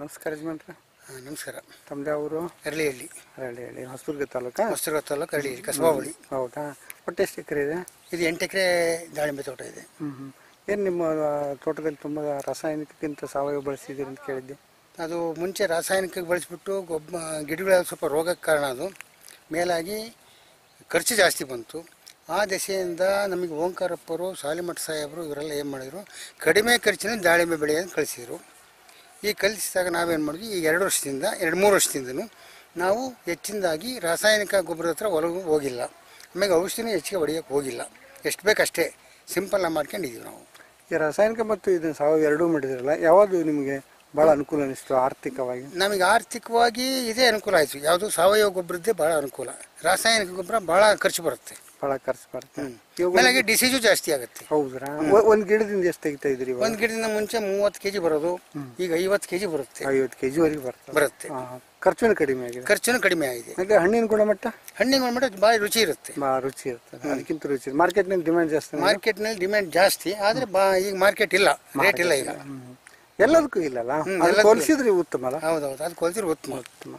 ನಮಸ್ಕಾರ ಯಜಮಾನ್ರೆ ಆ, ನಮಸ್ಕಾರ ತಮ್ಮದೇ ಅವರು ಅರಳಿಹಳ್ಳಿ ಹರಳಿ ಹೇಳಿ ಹೊಸದುರ್ಗ ತಾಲೂಕಾ ಹೊಸದುರ್ಗ ತಾಲೂಕು ಅರಳಿಹಳ್ಳಿ ಕಸಬಾವಳಿ ಹೌದಾ ಒಟ್ಟು ಎಷ್ಟು ಎಕರೆ ಇದೆ ಇದು ಎಂಟು ಎಕರೆ ದಾಳಿಂಬೆ ತೋಟ ಇದೆ ಹ್ಞೂ ಹ್ಞೂ ಏನು ನಿಮ್ಮ ಆ, ತೋಟದಲ್ಲಿ ತುಂಬ ರಾಸಾಯನಿಕಕ್ಕಿಂತ ಸಾವಯವ ಬಳಸಿದ್ದೀರಿ ಅಂತ ಕೇಳಿದ್ದೆ ಅದು ಮುಂಚೆ ರಾಸಾಯನಿಕ ಬಳಸಿಬಿಟ್ಟು ಗೊಬ್ಬ ಗಿಡಗಳ ಸ್ವಲ್ಪ ರೋಗಕ್ಕೆ ಕಾರಣ ಅದು ಮೇಲಾಗಿ ಖರ್ಚು ಜಾಸ್ತಿ ಬಂತು ಆ ದೆಸೆಯಿಂದ ನಮಗೆ ಓಂಕಾರಪ್ಪರು ಸಾಲಿಮಠ ಸಾಹೇಬರು ಇವರೆಲ್ಲ ಏನು ಮಾಡಿದರು ಕಡಿಮೆ ಖರ್ಚಿನಲ್ಲಿ ದಾಳಿಂಬೆ ಬೆಳೆಯನ್ನು ಕಳಿಸಿದರು ಈ ಕಲಿಸಿದಾಗ ನಾವೇನು ಮಾಡಿದ್ವಿ ಈಗ ಎರಡು ವರ್ಷದಿಂದ ಎರಡು ಮೂರು ವರ್ಷದಿಂದನೂ ನಾವು ಹೆಚ್ಚಿನದಾಗಿ ರಾಸಾಯನಿಕ ಗೊಬ್ಬರದ ಹತ್ರ ಒಲವು ಹೋಗಿಲ್ಲ ಆಮೇಲೆ ಔಷಧಿನೂ ಹೆಚ್ಚಿಗೆ ಹೊಡಿಯೋಕ್ಕೆ ಹೋಗಿಲ್ಲ ಎಷ್ಟು ಬೇಕಷ್ಟೇ ಸಿಂಪಲ್ಲಾಗಿ ಮಾಡ್ಕೊಂಡಿದ್ದೀವಿ ನಾವು ಈ ರಾಸಾಯನಿಕ ಮತ್ತು ಇದನ್ನು ಸಾವಯವ ಎರಡೂ ಮಾಡಿದಿರಲ್ಲ ಯಾವುದು ನಿಮಗೆ ಭಾಳ ಅನುಕೂಲ ಅನಿಸ್ತು ಆರ್ಥಿಕವಾಗಿ ನಮಗೆ ಆರ್ಥಿಕವಾಗಿ ಇದೇ ಅನುಕೂಲ ಆಯಿತು ಯಾವುದು ಸಾವಯವ ಗೊಬ್ಬರದ್ದೇ ಭಾಳ ಅನುಕೂಲ ರಾಸಾಯನಿಕ ಗೊಬ್ಬರ ಭಾಳ ಖರ್ಚು ಬರುತ್ತೆ ಭಾಳ ಖರ್ಚು ಬರುತ್ತೆ ಇವಾಗ ಆಮೇಲೆ ಡಿಸೀಸು ಜಾಸ್ತಿ ಆಗುತ್ತೆ ಹೌದ್ರಾ ಒಂದು ಗಿಡದಿಂದ ಎಷ್ಟು ತೆಗಿತಾ ಇದ್ರಿ ಇವಾಗ ಒಂದು ಗಿಡದಿಂದ ಮುಂಚೆ ಮೂವತ್ತು ಕೆ ಜಿ ಬರೋದು ಈಗ ಐವತ್ತು ಕೆ ಜಿ ಬರುತ್ತೆ ಐವತ್ತು ಕೆ ಜಿವರೆಗೆ ಬರ್ತದೆ ಬರುತ್ತೆ ಹಾಂ ಖರ್ಚುನೂ ಕಡಿಮೆ ಆಗಿದೆ ಖರ್ಚುನು ಕಡಿಮೆ ಆಗಿದೆ ಹಾಗೆ ಹಣ್ಣಿನ ಗುಣಮಟ್ಟ ಹಣ್ಣಿನ ಗುಣಮಟ್ಟ ಭಾಳ ರುಚಿ ಇರುತ್ತೆ ಭಾಳ ರುಚಿ ಇರ್ತದೆ ಅದಕ್ಕಿಂತ ರುಚಿ ಮಾರ್ಕೆಟ್ನಲ್ಲಿ ಡಿಮ್ಯಾಂಡ್ ಜಾಸ್ತಿ ಮಾರ್ಕೆಟ್ನಲ್ಲಿ ಡಿಮ್ಯಾಂಡ್ ಜಾಸ್ತಿ ಆದರೆ ಬಾ ಈಗ ಮಾರ್ಕೆಟ್ ಇಲ್ಲ ರೇಟ್ ಇಲ್ಲ ಈಗ ಹ್ಮ್. ಎಲ್ಲದಕ್ಕೂ ಇಲ್ಲಲ್ಲ ಹ್ಮ್, ಅದು ಎಲ್ಲದಕ್ಕೂ ಹೋಲಿಸಿದ್ರೆ ಉತ್ತಮ ಅಲ್ಲ ಹೌದೌದು ಅದು ಕೊಲ್ತಿರು ಉತ್ತಮ ಉತ್ತಮ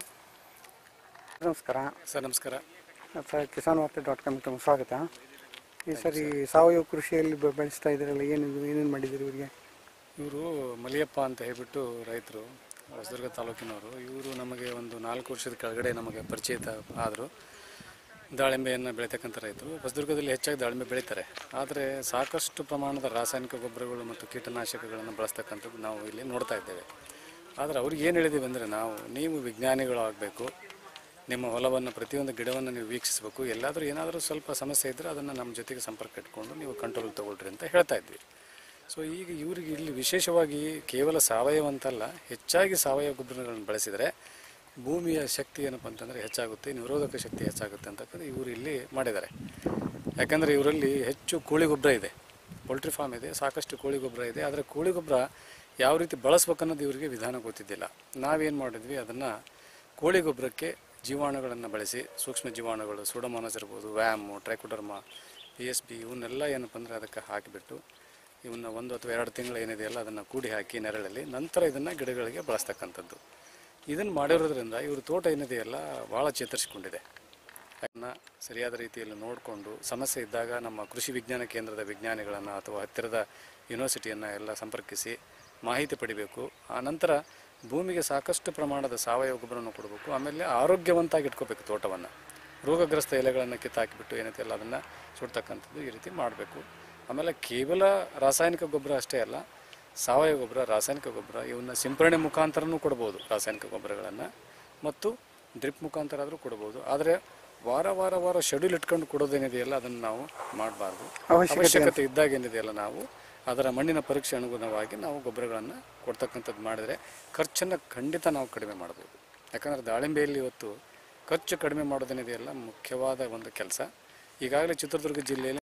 ನಮಸ್ಕಾರ ಸರ್ ನಮಸ್ಕಾರ ಸರ್ ಕಿಸಾನ್ ವಾರ್ತೆ ಡಾಟ್ ಕಾಮ್ ತಮ್ಮ ಸ್ವಾಗತ ಈ ಸರಿ ಸಾವಯವ ಕೃಷಿಯಲ್ಲಿ ಬೆ- ಬೆಳೆಸ್ತಾ ಇದ್ದೀರಲ್ಲ ಏನಿದು ಏನೇನು ಮಾಡಿದ್ದೀರಿ ಇವರಿಗೆ ಇವರು ಮಲಿಯಪ್ಪ ಅಂತ ಹೇಳ್ಬಿಟ್ಟು ರೈತರು ಹೊಸದುರ್ಗ ತಾಲೂಕಿನವರು ಇವರು ನಮಗೆ ಒಂದು ನಾಲ್ಕು ವರ್ಷದ ಕೆಳಗಡೆ ನಮಗೆ ಪರಿಚಯಿತ ಆದರು ದಾಳಿಂಬೆಯನ್ನು ಬೆಳೀತಕ್ಕಂಥ ರೈತರು ಹೊಸದುರ್ಗದಲ್ಲಿ ಹೆಚ್ಚಾಗಿ ದಾಳಿಂಬೆ ಬೆಳೀತಾರೆ ಆದರೆ ಸಾಕಷ್ಟು ಪ್ರಮಾಣದ ರಾಸಾಯನಿಕ ಗೊಬ್ಬರಗಳು ಮತ್ತು ಕೀಟನಾಶಕಗಳನ್ನು ಬಳಸ್ತಕ್ಕಂಥದ್ದು ನಾವು ಇಲ್ಲಿ ನೋಡ್ತಾ ಇದ್ದೇವೆ ಆದರೆ ಅವ್ರಿಗೆ ಏನು ಹೇಳಿದ್ದೀವಿ ಅಂದರೆ ನಾವು ನೀವು ವಿಜ್ಞಾನಿಗಳು ಆಗಬೇಕು ನಿಮ್ಮ ಹೊಲವನ್ನು ಪ್ರತಿಯೊಂದು ಗಿಡವನ್ನು ನೀವು ವೀಕ್ಷಿಸಬೇಕು ಎಲ್ಲಾದರೂ ಏನಾದರೂ ಸ್ವಲ್ಪ ಸಮಸ್ಯೆ ಇದ್ದರೆ ಅದನ್ನು ನಮ್ಮ ಜೊತೆಗೆ ಸಂಪರ್ಕ ಇಟ್ಕೊಂಡು ನೀವು ಕಂಟ್ರೋಲ್ ತಗೊಳ್ರಿ ಅಂತ ಹೇಳ್ತಾ ಇದ್ವಿ ಸೊ ಈಗ ಇವರಿಗೆ ಇಲ್ಲಿ ವಿಶೇಷವಾಗಿ ಕೇವಲ ಸಾವಯವ ಅಂತಲ್ಲ ಹೆಚ್ಚಾಗಿ ಸಾವಯವ ಗೊಬ್ಬರಗಳನ್ನು ಬಳಸಿದರೆ ಭೂಮಿಯ ಶಕ್ತಿ ಏನಪ್ಪ ಅಂತಂದರೆ ಹೆಚ್ಚಾಗುತ್ತೆ ನಿರೋಧಕ ಶಕ್ತಿ ಹೆಚ್ಚಾಗುತ್ತೆ ಅಂತಕ್ಕಂಥ ಇವರು ಇಲ್ಲಿ ಮಾಡಿದ್ದಾರೆ ಯಾಕಂದರೆ ಇವರಲ್ಲಿ ಹೆಚ್ಚು ಕೋಳಿ ಗೊಬ್ಬರ ಇದೆ ಪೋಲ್ಟ್ರಿ ಫಾರ್ಮ್ ಇದೆ ಸಾಕಷ್ಟು ಕೋಳಿ ಗೊಬ್ಬರ ಇದೆ ಆದರೆ ಕೋಳಿ ಗೊಬ್ಬರ ಯಾವ ರೀತಿ ಬಳಸ್ಬೇಕನ್ನೋದು ಇವರಿಗೆ ವಿಧಾನ ಗೊತ್ತಿದ್ದಿಲ್ಲ ನಾವೇನು ಮಾಡಿದ್ವಿ ಅದನ್ನು ಕೋಳಿ ಗೊಬ್ಬರಕ್ಕೆ ಜೀವಾಣುಗಳನ್ನು ಬಳಸಿ ಸೂಕ್ಷ್ಮ ಜೀವಾಣುಗಳು ಸೂಡೋಮೋನಸ್ ಇರ್ಬೋದು ವ್ಯಾಮು ಟ್ರೈಕೋಡರ್ಮ ಪಿ ಎಸ್ ಬಿ ಇವನ್ನೆಲ್ಲ ಏನಪ್ಪ ಅಂದರೆ ಅದಕ್ಕೆ ಹಾಕಿಬಿಟ್ಟು ಇವನ್ನ ಒಂದು ಅಥವಾ ಎರಡು ತಿಂಗಳು ಏನಿದೆಯಲ್ಲ ಅದನ್ನು ಕೂಡಿ ಹಾಕಿ ನೆರಳಲ್ಲಿ ನಂತರ ಇದನ್ನು ಗಿಡಗಳಿಗೆ ಬಳಸ್ತಕ್ಕಂಥದ್ದು ಇದನ್ನು ಮಾಡಿರೋದ್ರಿಂದ ಇವ್ರ ತೋಟ ಏನಿದೆಯಲ್ಲ ಭಾಳ ಚೇತರಿಸಿಕೊಂಡಿದೆ ಅದನ್ನು ಸರಿಯಾದ ರೀತಿಯಲ್ಲಿ ನೋಡಿಕೊಂಡು ಸಮಸ್ಯೆ ಇದ್ದಾಗ ನಮ್ಮ ಕೃಷಿ ವಿಜ್ಞಾನ ಕೇಂದ್ರದ ವಿಜ್ಞಾನಿಗಳನ್ನು ಅಥವಾ ಹತ್ತಿರದ ಯೂನಿವರ್ಸಿಟಿಯನ್ನು ಎಲ್ಲ ಸಂಪರ್ಕಿಸಿ ಮಾಹಿತಿ ಪಡಿಬೇಕು ಆ ನಂತರ ಭೂಮಿಗೆ ಸಾಕಷ್ಟು ಪ್ರಮಾಣದ ಸಾವಯವ ಗೊಬ್ಬರವನ್ನು ಕೊಡಬೇಕು ಆಮೇಲೆ ಆರೋಗ್ಯವಂತಾಗಿ ಇಟ್ಕೋಬೇಕು ತೋಟವನ್ನು ರೋಗಗ್ರಸ್ತ ಎಲೆಗಳನ್ನು ಕಿತ್ತಾಕಿಬಿಟ್ಟು ಏನೈತೆಲ್ಲ ಅದನ್ನು ಸುಡ್ತಕ್ಕಂಥದ್ದು ಈ ರೀತಿ ಮಾಡಬೇಕು ಆಮೇಲೆ ಕೇವಲ ರಾಸಾಯನಿಕ ಗೊಬ್ಬರ ಅಷ್ಟೇ ಅಲ್ಲ ಸಾವಯವ ಗೊಬ್ಬರ ರಾಸಾಯನಿಕ ಗೊಬ್ಬರ ಇವನ್ನ ಸಿಂಪರಣೆ ಮುಖಾಂತರನೂ ಕೊಡ್ಬೋದು ರಾಸಾಯನಿಕ ಗೊಬ್ಬರಗಳನ್ನು ಮತ್ತು ಡ್ರಿಪ್ ಮುಖಾಂತರ ಆದರೂ ಕೊಡ್ಬೋದು ಆದರೆ ವಾರ ವಾರ ವಾರ ಶೆಡ್ಯೂಲ್ ಇಟ್ಕೊಂಡು ಕೊಡೋದೇನಿದೆಯಲ್ಲ ಅದನ್ನು ನಾವು ಮಾಡಬಾರ್ದು ಅವಶ್ಯಕತೆ ಅವಶ್ಯಕತೆ ಇದ್ದಾಗ ಏನಿದೆಯಲ್ಲ ನಾವು ಅದರ ಮಣ್ಣಿನ ಪರೀಕ್ಷೆ ಅನುಗುಣವಾಗಿ ನಾವು ಗೊಬ್ಬರಗಳನ್ನು ಕೊಡ್ತಕ್ಕಂಥದ್ದು ಮಾಡಿದರೆ ಖರ್ಚನ್ನು ಖಂಡಿತ ನಾವು ಕಡಿಮೆ ಮಾಡ್ಬೋದು ಯಾಕಂದರೆ ದಾಳಿಂಬೆಯಲ್ಲಿ ಇವತ್ತು ಖರ್ಚು ಕಡಿಮೆ ಮಾಡೋದೇನಿದೆಯಲ್ಲ ಮುಖ್ಯವಾದ ಒಂದು ಕೆಲಸ ಈಗಾಗಲೇ ಚಿತ್ರದುರ್ಗ ಜಿಲ್ಲೆಯಲ್ಲಿ